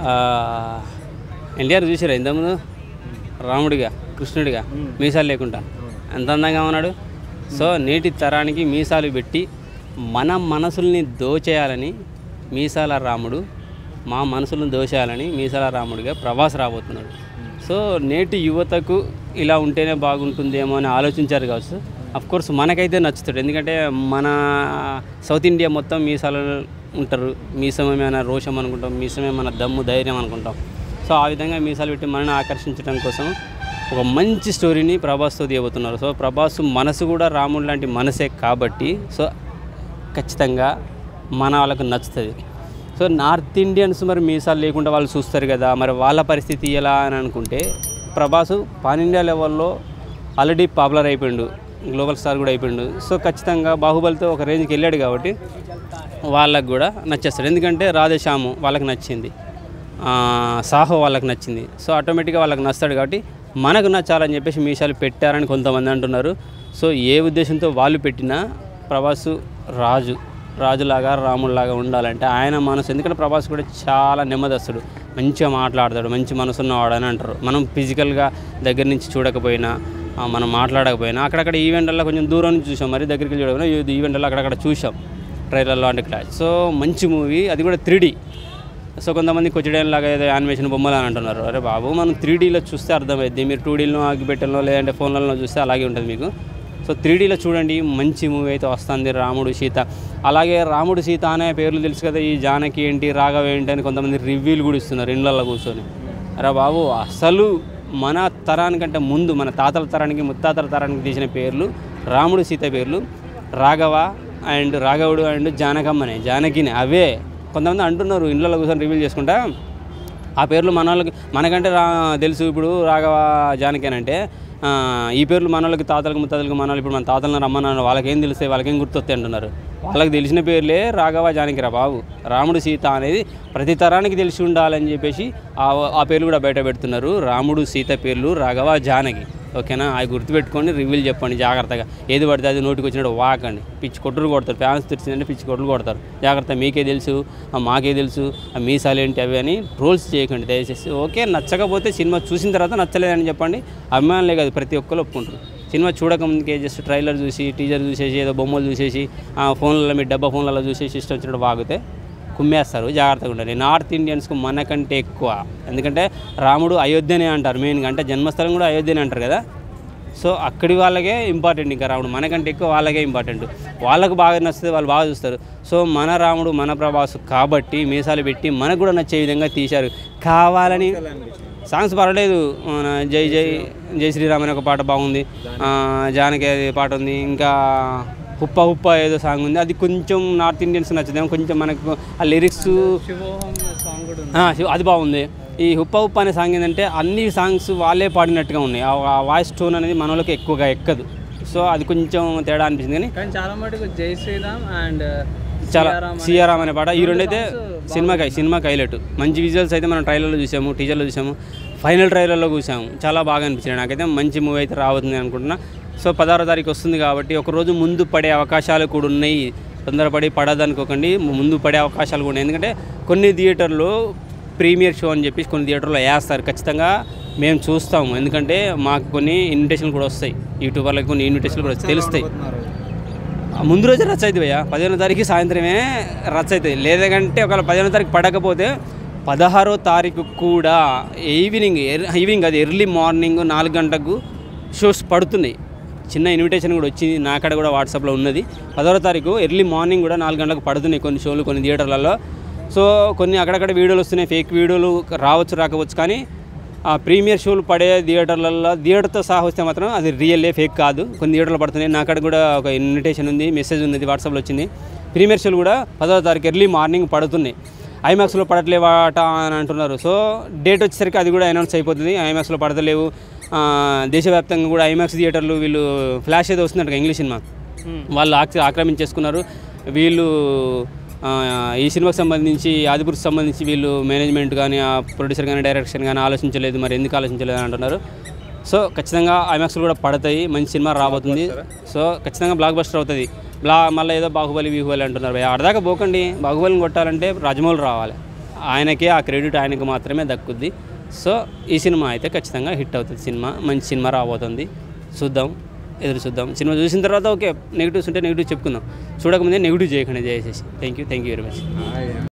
ఎన్టీఆర్ చూసారా ఇంతకుముందు రాముడిగా కృష్ణుడిగా మీసాలు లేకుండా ఎంత అందంగా ఉన్నాడు సో నేటి తరానికి మీసాలు పెట్టి మన మనసుల్ని దోచేయాలని మీసాల రాముడు మా మనసులను దోచేయాలని మీసాల రాముడిగా ప్రభాస్ రాబోతున్నాడు సో నేటి యువతకు ఇలా ఉంటేనే బాగుంటుందేమో అని ఆలోచించారు కావచ్చు అఫ్ కోర్స్ మనకైతే నచ్చుతాడు ఎందుకంటే మన సౌత్ ఇండియా మొత్తం మీసాలు ఉంటారు మీసమేమైనా రోషం అనుకుంటాం మీసమేమైనా దమ్ము ధైర్యం అనుకుంటాం సో ఆ విధంగా మీసాలు పెట్టి మనని ఆకర్షించడం కోసం ఒక మంచి స్టోరీని ప్రభాస్తో తీయబోతున్నారు సో ప్రభాస్ మనసు కూడా రాముడు లాంటి మనసే కాబట్టి సో ఖచ్చితంగా మన వాళ్ళకు నచ్చుతుంది సో నార్త్ ఇండియన్స్ మరి మీసాలు లేకుండా వాళ్ళు చూస్తారు కదా మరి వాళ్ళ పరిస్థితి ఎలా అని అనుకుంటే ప్రభాస్ పాన్ ఇండియా లెవెల్లో ఆల్రెడీ పాపులర్ అయిపోయిండు గ్లోబల్ స్టార్ కూడా అయిపోయిండు సో ఖచ్చితంగా బాహుబలితో ఒక రేంజ్కి వెళ్ళాడు కాబట్టి వాళ్ళకు కూడా నచ్చేస్తాడు ఎందుకంటే రాధేశ్యాము వాళ్ళకి నచ్చింది ఆ, సాహో వాళ్ళకి నచ్చింది సో ఆటోమేటిక్గా వాళ్ళకి నచ్చాడు కాబట్టి మనకు నచ్చాలని చెప్పేసి మీసాలు పెట్టారని కొంతమంది అంటున్నారు సో ఏ ఉద్దేశంతో వాళ్ళు పెట్టినా ప్రభాసు రాజు రాజులాగా రాముడిలాగా ఉండాలంటే ఆయన మనసు ఎందుకంటే ప్రభాస్ కూడా చాలా నెమ్మదస్తుడు మంచిగా మాట్లాడతాడు మంచి మనసు ఉన్నవాడు అని అంటారు మనం ఫిజికల్గా దగ్గర నుంచి చూడకపోయినా ఆ, మనం మాట్లాడకపోయినా అక్కడక్కడ ఈవెంట్లలో కొంచెం దూరం నుంచి చూసాం మరి దగ్గరికి చూడకపోయినా ఈ ఈవెంట్లో అక్కడక్కడ చూసాం ట్రైలర్లో అంటే క్లాస్ సో మంచి మూవీ అది కూడా త్రీ సో కొంతమంది కొచ్చిడేన్ లాగా ఏదో యానిమేషన్ బొమ్మలు అని అంటున్నారు అరే బాబు మనం త్రీ డీలో చూస్తే అర్థమైద్ది మీరు టూ డీలో ఆగిపెట్టలో లేదంటే ఫోన్లలో చూస్తే అలాగే ఉంటుంది మీకు సో త్రీ డీలో చూడండి మంచి మూవీ అయితే వస్తుంది రాముడు సీత అలాగే రాముడు సీత అనే పేర్లు తెలుసు కదా ఈ జానకి ఏంటి రాఘవ ఏంటి అని కొంతమంది రివ్యూలు కూడా ఇస్తున్నారు ఇళ్ళల్లో కూర్చొని అరే బాబు అసలు మన తరానికంటే ముందు మన తాతల తరానికి ముత్తాతల తరానికి తీసిన పేర్లు రాముడు సీత పేర్లు రాఘవ అండ్ రాఘవుడు అండ్ జానకమ్మనే జానకిని అవే కొంతమంది అంటున్నారు ఇళ్ళలో కూర్చొని రివీల్ చేసుకుంటా ఆ పేర్లు మన వాళ్ళకి మనకంటే రా తెలుసు ఇప్పుడు రాఘవ జానకి అని అంటే ఆ, ఈ పేర్లు మన వాళ్ళకి తాతలకు ముత్తాతలకు మన వాళ్ళు ఇప్పుడు మన తాతలను రమ్మన్నారు వాళ్ళకేం తెలుస్తాయి వాళ్ళకేం గుర్తొస్తాయి అంటున్నారు వాళ్ళకి తెలిసిన పేర్లే రాఘవ జానకిరా బాబు రాముడు సీత అనేది ప్రతి తరానికి తెలిసి ఉండాలని చెప్పేసి ఆ ఆ పేర్లు కూడా బయట పెడుతున్నారు రాముడు సీత పేర్లు రాఘవ జానకి ఓకేనా అవి గుర్తుపెట్టుకొని రివ్యూలు చెప్పండి జాగ్రత్తగా ఏది పడితే అది నోటికి వచ్చినట్టు వాకండి పిచ్చి కొట్టులు కొడతారు ఫ్యాన్స్ తెరిచిందంటే పిచ్చి కొట్టులు కొడతారు జాగ్రత్త మీకే తెలుసు ఆ మాకే తెలుసు ఆ మీసాలేంటి అవి అని ట్రోల్స్ చేయకండి దయచేసి ఓకే నచ్చకపోతే సినిమా చూసిన తర్వాత నచ్చలేదని చెప్పండి అభిమానులే కాదు ప్రతి ఒక్కరు ఒప్పుకుంటారు సినిమా చూడకముందుకే జస్ట్ ట్రైలర్ చూసి టీజర్ చూసేసి ఏదో బొమ్మలు చూసేసి ఆ ఫోన్లలో మీ డబ్బా ఫోన్లలో చూసేసి ఇష్టం వచ్చినట్టు వాగితే కుమ్మేస్తారు జాగ్రత్తగా ఉండాలి నార్త్ ఇండియన్స్కు మనకంటే ఎక్కువ ఎందుకంటే రాముడు అయోధ్యనే అంటారు మెయిన్గా అంటే జన్మస్థలం కూడా అయోధ్యనే అంటారు కదా సో అక్కడి వాళ్ళకే ఇంపార్టెంట్ ఇంకా రాముడు మనకంటే ఎక్కువ వాళ్ళకే ఇంపార్టెంట్ వాళ్ళకు బాగా నచ్చుతుంది వాళ్ళు బాగా చూస్తారు సో మన రాముడు మన ప్రభాసు కాబట్టి మీసాలు పెట్టి మనకు కూడా నచ్చే విధంగా తీశారు కావాలని సాంగ్స్ పర్వాలేదు మన జై జై జై శ్రీరామ్ అనే ఒక పాట బాగుంది ఆ, జానకి అనే పాట ఉంది ఇంకా హుప్ప హుప్ప ఏదో సాంగ్ ఉంది అది కొంచెం నార్త్ ఇండియన్స్ నచ్చుదేమో కొంచెం మనకు ఆ లిరిక్స్ శివోహం సాంగ్ కూడా ఉంది ఆ, శివ- అది బాగుంది ఈ హుప్ప హుప్ప అనే సాంగ్ ఏంటంటే అన్ని సాంగ్స్ వాళ్ళే పాడినట్టుగా ఉన్నాయి ఆ- ఆ వాయిస్ టోన్ అనేది మన వాళ్ళకి ఎక్కువగా ఎక్కదు సో అది కొంచెం తేడా అనిపించింది కానీ కానీ చాలా మటుకు జై శ్రీరామ్ అండ్ చాలా సిఆర్ఆర్ అనే పాట ఈ రెండైతే సినిమాకి సినిమాకి హైలైట్ మంచి విజువల్స్ అయితే మనం ట్రైలర్లో చూసాము టీజర్లో చూసాము ఫైనల్ ట్రైలర్లో చూసాము చాలా బాగా అనిపించింది నాకైతే మంచి మూవీ అయితే రాబోతుంది అనుకుంటున్నా సో పదహారో తారీఖు వస్తుంది కాబట్టి ఒక రోజు ముందు పడే అవకాశాలు కూడా ఉన్నాయి తొందరపడి పడదనుకోకండి ముందు పడే అవకాశాలు కూడా ఉన్నాయి ఎందుకంటే కొన్ని థియేటర్లు ప్రీమియర్ షో అని చెప్పి కొన్ని థియేటర్లో వేస్తారు ఖచ్చితంగా మేము చూస్తాము ఎందుకంటే మాకు కొన్ని ఇన్విటేషన్లు కూడా వస్తాయి యూట్యూబర్లకు కొన్ని ఇన్విటేషన్లు కూడా తెలుస్తాయి ఆ ముందు రోజే రచ్చ అవుతుంది భయ్యా పదిహేనో తారీఖు సాయంత్రమే రచ్చ అవుతుంది లేదంటే ఒకవేళ పదిహేనో తారీఖు పడకపోతే పదహారో తారీఖు కూడా ఈవినింగ్ ఎర్- ఈవినింగ్ అది ఎర్లీ మార్నింగ్ నాలుగు గంటలకు షోస్ పడుతున్నాయి చిన్న ఇన్విటేషన్ కూడా వచ్చింది నా కాడ కూడా వాట్సాప్లో ఉన్నది పదహారో తారీఖు ఎర్లీ మార్నింగ్ కూడా నాలుగు గంటలకు పడుతున్నాయి కొన్ని షోలు కొన్ని థియేటర్లలో సో కొన్ని అక్కడక్కడ వీడియోలు వస్తున్నాయి ఫేక్ వీడియోలు రావచ్చు రాకపోవచ్చు కానీ ఆ ప్రీమియర్ షోలు పడే థియేటర్లలో థియేటర్తో సహా వస్తే మాత్రం అది రియల్లే ఫేక్ కాదు కొన్ని థియేటర్లు పడుతున్నాయి నా కాడ కూడా ఒక ఇన్విటేషన్ ఉంది మెసేజ్ ఉంది వాట్సాప్లో వచ్చింది ప్రీమియర్ షోలు కూడా పదవ తారీఖు ఎర్లీ మార్నింగ్ పడుతున్నాయి ఐమాక్స్లో పడట్లేవాట అని అంటున్నారు సో డేట్ వచ్చేసరికి అది కూడా అనౌన్స్ అయిపోతుంది ఐమాక్స్లో పడతలేవు ఆ, దేశవ్యాప్తంగా కూడా ఐమాక్స్ థియేటర్లు వీళ్ళు ఫ్లాష్ ఏదో వస్తుందంట ఇంగ్లీష్ సినిమా వాళ్ళు ఆక్ర ఆక్రమించేసుకున్నారు వీళ్ళు ఆ, ఈ సినిమాకి సంబంధించి ఆదిపురికి సంబంధించి వీళ్ళు మేనేజ్మెంట్ కానీ ఆ ప్రొడ్యూసర్ కానీ డైరెక్షన్ కానీ ఆలోచించలేదు మరి ఎందుకు ఆలోచించలేదు అని అంటున్నారు సో ఖచ్చితంగా ఐమాక్స్లు కూడా పడతాయి మంచి సినిమా రాబోతుంది సో ఖచ్చితంగా బ్లాక్ బస్టర్ అవుతుంది బ్లా మళ్ళీ ఏదో బాహుబలి బిహుబలి అంటున్నారు భయ్యా. ఆడదాకా పోకండి బాహుబలిని కొట్టాలంటే రాజమౌళి రావాలి ఆయనకే ఆ క్రెడిట్ ఆయనకు మాత్రమే దక్కుద్ది సో ఈ సినిమా అయితే ఖచ్చితంగా హిట్ అవుతుంది సినిమా మంచి సినిమా రాబోతుంది చూద్దాం ఎదురు చూద్దాం సినిమా చూసిన తర్వాత ఓకే నెగిటివ్స్ ఉంటే నెగిటివ్ చెప్పుకుందాం చూడకముందే నెగిటివ్ చేయకండి దయచేసి thank you thank you very much